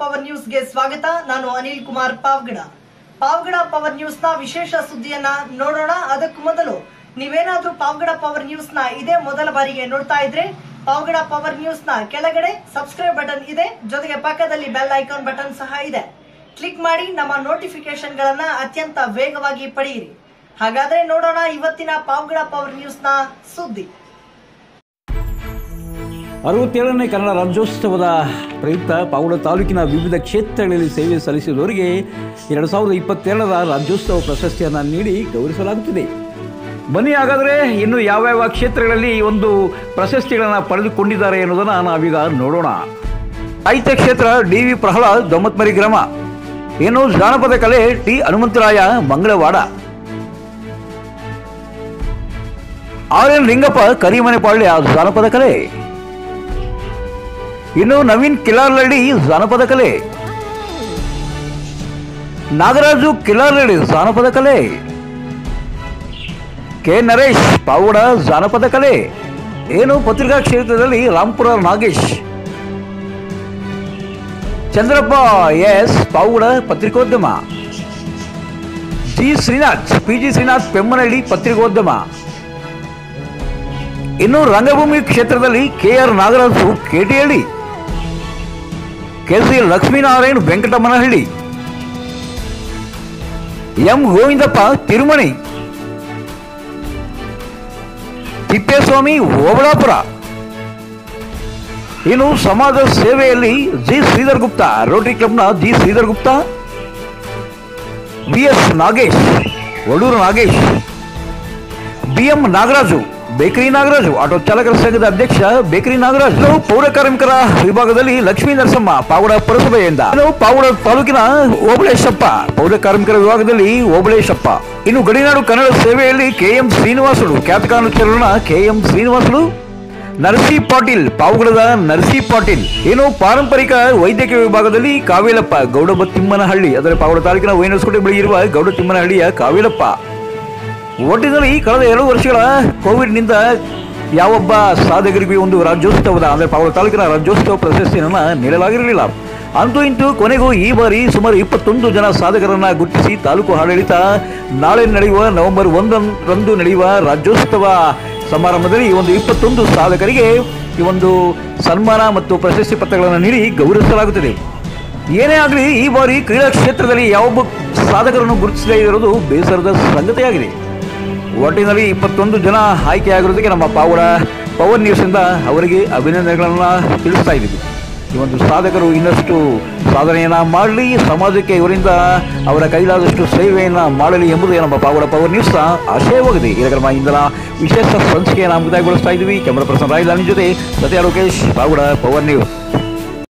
power ನ್ಯೂಸ್ಗೆ ಸ್ವಾಗತ ನಾನು ಅನಿಲ್ ಕುಮಾರ್ ಪಾವಗಡ ಪಾವಗಡ ಪವರ್ ನ್ಯೂಸ್ನ ವಿಶೇಷ ಸುದ್ದಿಯನ್ನ ನೋಡೋಣ ಅದಕ್ಕೂ ಮೊದಲು ನೀವೇನಾದ್ರೂ ಪಾವಗಡ ಪವರ್ ನ್ಯೂಸ್ನ ಇದೇ ಮೊದಲ ಬಾರಿಗೆ ನೋಡ್ತಾ ಇದ್ರೆ ಪಾವಗಡ ಪವರ್ ನ್ಯೂಸ್ನ ಕೆಳಗಡೆ ಸಬ್ಸ್ಕ್ರೈಬ್ ಬಟನ್ ಇದೆ ಜೊತೆಗೆ ಪಕ್ಕದಲ್ಲಿ ಬೆಲ್ ಐಕಾನ್ ಬಟನ್ ಸಹ ಇದೆ ಕ್ಲಿಕ್ ಮಾಡಿ ನಮ್ಮ ನೋಟಿಫಿಕೇಶನ್ ಗಳನ್ನ ಅತ್ಯಂತ ವೇಗವಾಗಿ ಪಡೆಯಿರಿ ಹಾಗಾದ್ರೆ ನೋಡೋಣ ಇವತ್ತಿನ ಪಾವಗಡ ಪವರ್ ನ್ಯೂಸ್ನ ಸುದ್ದಿ ಅರವತ್ತೇಳನೇ ಕನ್ನಡ ರಾಜ್ಯೋತ್ಸವದ ಪ್ರಯುಕ್ತ ಪಾವಗಡ ತಾಲೂಕಿನ ವಿವಿಧ ಕ್ಷೇತ್ರಗಳಲ್ಲಿ ಸೇವೆ ಸಲ್ಲಿಸಿದವರಿಗೆ ಎರಡು ಸಾವಿರದ ಇಪ್ಪತ್ತೆರಡರ ರಾಜ್ಯೋತ್ಸವ ಪ್ರಶಸ್ತಿಯನ್ನು ನೀಡಿ ಗೌರವಿಸಲಾಗುತ್ತಿದೆ ಬನ್ನಿ ಹಾಗಾದರೆ ಇನ್ನು ಯಾವ್ಯಾವ ಕ್ಷೇತ್ರಗಳಲ್ಲಿ ಈ ಒಂದು ಪ್ರಶಸ್ತಿಗಳನ್ನು ಪಡೆದುಕೊಂಡಿದ್ದಾರೆ ಎನ್ನುವುದನ್ನು ನಾವೀಗ ನೋಡೋಣ ಸಾಹಿತ್ಯ ಕ್ಷೇತ್ರ ಡಿ ವಿ ಪ್ರಹ್ಲಾದ್ ದೊಮ್ಮತ್ಮರಿ ಗ್ರಾಮ ಇನ್ನು ಜಾನಪದ ಕಲೆ T Hanumantharaya Mangalavada R N Lingappa Karimanepalya ಜಾನಪದ ಕಲೆ ಇನ್ನು ನವೀನ್ ಕಿಲಾರ್ಲಳ್ಳಿ ಜಾನಪದ ಕಲೆ ನಾಗರಾಜು ಕಿಲಾರ್ಲಳ್ಳಿ ಜಾನಪದ ಕಲೆ ಕೆ ನರೇಶ್ ಪಾವಡ ಜಾನಪದ ಕಲೆ ಏನು ಪತ್ರಿಕಾ ಕ್ಷೇತ್ರದಲ್ಲಿ ರಾಂಪುರ ನಾಗೇಶ್ ಚಂದ್ರಪ್ಪ ಎಸ್ ಪಾವುಡ ಪತ್ರಿಕೋದ್ಯಮ G Srinath P G Srinath Pemmanahalli ಪತ್ರಿಕೋದ್ಯಮ ಇನ್ನು ರಂಗಭೂಮಿ ಕ್ಷೇತ್ರದಲ್ಲಿ K R Nagaraju Ketihalli KC Lakshminarayan Venkatammanahalli M Govindappa Tirumani Tippeswamy Obalapura ಇನ್ನು ಸಮಾಜ ಸೇವೆಯಲ್ಲಿ ಜಿ ಶ್ರೀಧರ್ ಗುಪ್ತಾ ರೋಟರಿ ಕ್ಲಬ್ನ G Sridhar Gupta B S Nagesh Vaduru Nagesh B M Nagaraju bakery Nagaraju auto ಚಾಲಕರ ಸಂಘದ ಅಧ್ಯಕ್ಷ ಬೇಕರಿ ನಾಗರಾಜ್ ಇನ್ನು ಪೌರ ಕಾರ್ಮಿಕರ ವಿಭಾಗದಲ್ಲಿ ಲಕ್ಷ್ಮೀ ನರಸಮ್ಮ ಪಾವಡ ಪುರಸಭೆಯಿಂದ ಇನ್ನು ಪಾವಡ ತಾಲೂಕಿನ ಓಬಳೇಶಪ್ಪ ಪೌರ ಕಾರ್ಮಿಕರ ವಿಭಾಗದಲ್ಲಿ ಓಬಳೇಶಪ್ಪ ಇನ್ನು ಗಡಿನಾಡು ಕನ್ನಡ ಸೇವೆಯಲ್ಲಿ ಕೆ ಎಂ ಶ್ರೀನಿವಾಸುಲು ಖ್ಯಾತಕಾನುಚರನ ಕೆ ಎಂ ಶ್ರೀನಿವಾಸುಲು ನರಸಿ ಪಾಟೀಲ್ ಪಾವುಗಳದ ನರಸಿ ಪಾಟೀಲ್ ಏನು ಪಾರಂಪರಿಕ ವೈದ್ಯಕೀಯ ವಿಭಾಗದಲ್ಲಿ ಕಾವೇಲಪ್ಪ ಗೌಡಬ ತಿಮ್ಮನಹಳ್ಳಿ ಅದರ ಪಾವಡ ತಾಲೂಕಿನ ವೈನಸ್ಕೋಟೆ ಬಳಿ ಇರುವ ಗೌಡ ತಿಮ್ಮನಹಳ್ಳಿಯ ಕಾವೇಲಪ್ಪ ಒಟ್ಟಿನಲ್ಲಿ ಕಳೆದ ಎರಡು ವರ್ಷಗಳ ಕೋವಿಡ್ನಿಂದ ಯಾವೊಬ್ಬ ಸಾಧಕರಿಗೂ ಒಂದು ರಾಜ್ಯೋತ್ಸವದ ಅಂದರೆ ಪಾವಡ ತಾಲೂಕಿನ ರಾಜ್ಯೋತ್ಸವ ಪ್ರಶಸ್ತಿಯನ್ನು ನೀಡಲಾಗಿರಲಿಲ್ಲ ಅಂತೂ ಇಂತೂ ಕೊನೆಗೂ ಈ ಬಾರಿ ಸುಮಾರು ಇಪ್ಪತ್ತೊಂದು ಜನ ಸಾಧಕರನ್ನ ಗುರುತಿಸಿ ತಾಲೂಕು ಆಡಳಿತ ನಾಳೆ ನಡೆಯುವ ನವೆಂಬರ್ ಒಂದರಂದು ನಡೆಯುವ ರಾಜ್ಯೋತ್ಸವ ಸಮಾರಂಭದಲ್ಲಿ ಈ ಒಂದು ಇಪ್ಪತ್ತೊಂದು ಸಾಧಕರಿಗೆ ಈ ಒಂದು ಸನ್ಮಾನ ಮತ್ತು ಪ್ರಶಸ್ತಿ ಪತ್ರಗಳನ್ನು ನೀಡಿ ಗೌರವಿಸಲಾಗುತ್ತದೆ ಏನೇ ಆಗಲಿ ಈ ಬಾರಿ ಕ್ರೀಡಾ ಕ್ಷೇತ್ರದಲ್ಲಿ ಯಾವೊಬ್ಬ ಸಾಧಕರನ್ನು ಗುರುತಿಸದೇ ಇರೋದು ಬೇಸರದ ಸಂಗತಿಯಾಗಿದೆ ಒಟ್ಟಿನಲ್ಲಿ ಇಪ್ಪತ್ತೊಂದು ಜನ ಆಯ್ಕೆಯಾಗಿರೋದಕ್ಕೆ ನಮ್ಮ ಪಾವಡ ಪವರ್ ನ್ಯೂಸಿಂದ ಅವರಿಗೆ ಅಭಿನಂದನೆಗಳನ್ನು ತಿಳಿಸ್ತಾ ಇದ್ದೀವಿ ಈ ಒಂದು ಸಾಧಕರು ಇನ್ನಷ್ಟು ಸಾಧನೆಯನ್ನು ಮಾಡಲಿ ಸಮಾಜಕ್ಕೆ ಇವರಿಂದ ಅವರ ಕೈಲಾದಷ್ಟು ಸೇವೆಯನ್ನು ಮಾಡಲಿ ಎಂಬುದು ನಮ್ಮ ಪಾವಡ ಪವರ್ ನ್ಯೂಸ್ನ ಆಶಯವಾಗಿದೆ ಈ ನಮ್ಮ ಇಂದಿನ ವಿಶೇಷ ಸಂಚಿಕೆಯನ್ನು ಮುಕ್ತಾಯಗೊಳಿಸ್ತಾ ಇದ್ದೀವಿ ಕ್ಯಾಮರಾ ಪರ್ಸನ್ ರಾಯಲಾನಿ ಜೊತೆ ಸತ್ಯ ಲೋಕೇಶ್ ಪಾವಡ ಪವರ್ ನ್ಯೂಸ್